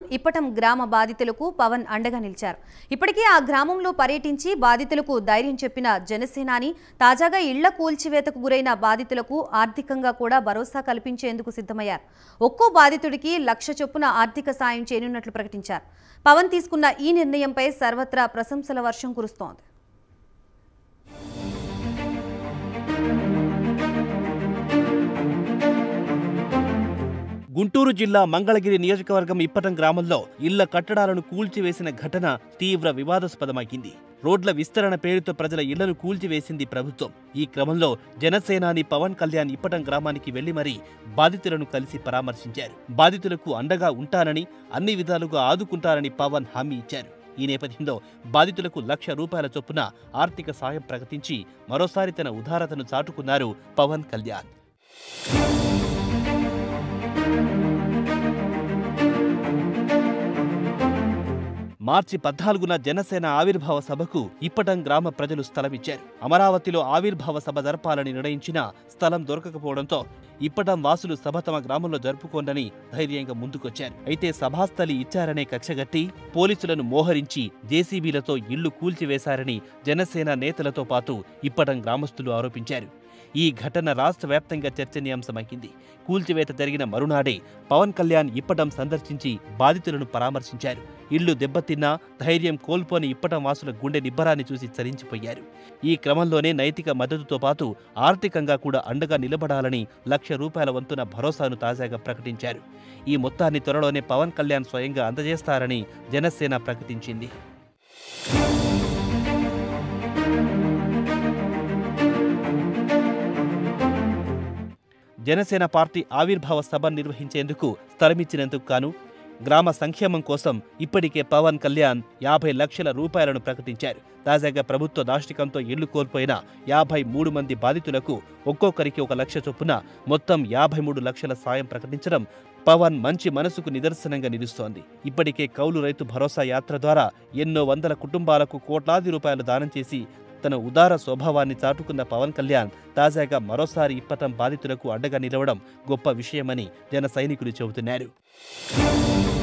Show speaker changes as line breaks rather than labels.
ఇప్పటం గ్రామ బాధితులకు పవన్ అండగా నిలిచారు ఇప్పటికే ఆ గ్రామంలో పర్యటించి బాధితులకు ధైర్యం చెప్పిన జనసేనాని తాజాగా ఇళ్ల కూల్చివేతకు గురైన బాధితులకు ఆర్థికంగా కూడా భరోసా కల్పించేందుకు సిద్ధమయ్యారు ఒక్కో బాధితుడికి లక్ష చొప్పున ఆర్థిక సాయం చేయనున్నట్లు ప్రకటించారు పవన్ తీసుకున్న ఈ నిర్ణయంపై సర్వత్రా ప్రశంసల వర్షం కురుస్తోంది
గుంటూరు జిల్లా మంగళగిరి నియోజకవర్గం ఇప్పటం గ్రామంలో ఇళ్ల కట్టడాలను కూల్చివేసిన ఘటన తీవ్ర వివాదాస్పదమైంది రోడ్ల విస్తరణ పేరుతో ప్రజల ఇళ్లను కూల్చివేసింది ప్రభుత్వం ఈ క్రమంలో జనసేనాని పవన్ కళ్యాణ్ ఇప్పటం గ్రామానికి వెళ్లి మరీ బాధితులను కలిసి పరామర్శించారు బాధితులకు అండగా ఉంటానని అన్ని విధాలుగా ఆదుకుంటారని పవన్ హామీ ఇచ్చారు ఈ నేపథ్యంలో బాధితులకు లక్ష రూపాయల చొప్పున ఆర్థిక సాయం ప్రకటించి మరోసారి తన ఉదారతను చాటుకున్నారు పవన్ కళ్యాణ్ మార్చి పద్నాలుగున జనసేన ఆవిర్భావ సభకు ఇప్పటం గ్రామ ప్రజలు స్థలమిచ్చారు అమరావతిలో ఆవిర్భావ సభ జరపాలని నిర్ణయించిన స్థలం దొరకకపోవడంతో ఇప్పటం వాసులు సభ తమ గ్రామంలో జరుపుకోండని ధైర్యంగా ముందుకొచ్చారు అయితే సభాస్థలి ఇచ్చారనే కక్షగట్టి పోలీసులను మోహరించి జేసీబీలతో ఇళ్లు కూల్చివేశారని జనసేన నేతలతో పాటు ఇప్పటం గ్రామస్తులు ఆరోపించారు ఈ ఘటన రాష్ట్ర వ్యాప్తంగా చర్చనీయాంశమైంది కూల్చివేత జరిగిన మరునాడే పవన్ కళ్యాణ్ ఇప్పటం సందర్శించి బాధితులను పరామర్శించారు ఇల్లు దెబ్బతిన్నా ధైర్యం కోల్పోని ఇప్పటం వాసుల గుండె నిబ్బరాన్ని చూసి చరించిపోయారు ఈ క్రమంలోనే నైతిక మద్దతుతో పాటు ఆర్థికంగా కూడా అండగా నిలబడాలని లక్ష రూపాయల వంతున భరోసాను తాజాగా ప్రకటించారు ఈ మొత్తాన్ని త్వరలోనే పవన్ కళ్యాణ్ స్వయంగా అందజేస్తారని జనసేన ప్రకటించింది జనసేన పార్టీ ఆవిర్భావ సభ నిర్వహించేందుకు స్థలమిచ్చినందుకు గాను గ్రామ సంక్షేమం కోసం ఇప్పటికే పవన్ కళ్యాణ్ యాభై లక్షల రూపాయలను ప్రకటించారు తాజాగా ప్రభుత్వ దాష్టికంతో ఇళ్లు కోల్పోయిన యాభై మూడు మంది బాధితులకు ఒక్కొక్కరికి ఒక లక్ష చొప్పున మొత్తం యాభై మూడు లక్షల సాయం ప్రకటించడం పవన్ మంచి మనసుకు నిదర్శనంగా నిలుస్తోంది ఇప్పటికే కౌలు రైతు భరోసా యాత్ర ద్వారా ఎన్నో వందల కుటుంబాలకు కోట్లాది రూపాయలు దానం చేసి తన ఉదార స్వభావాన్ని చాటుకున్న పవన్ కళ్యాణ్ తాజాగా మరోసారి ఇప్పటం బాధితులకు అండగా నిలవడం గొప్ప విషయమని జన సైనికులు చెబుతున్నారు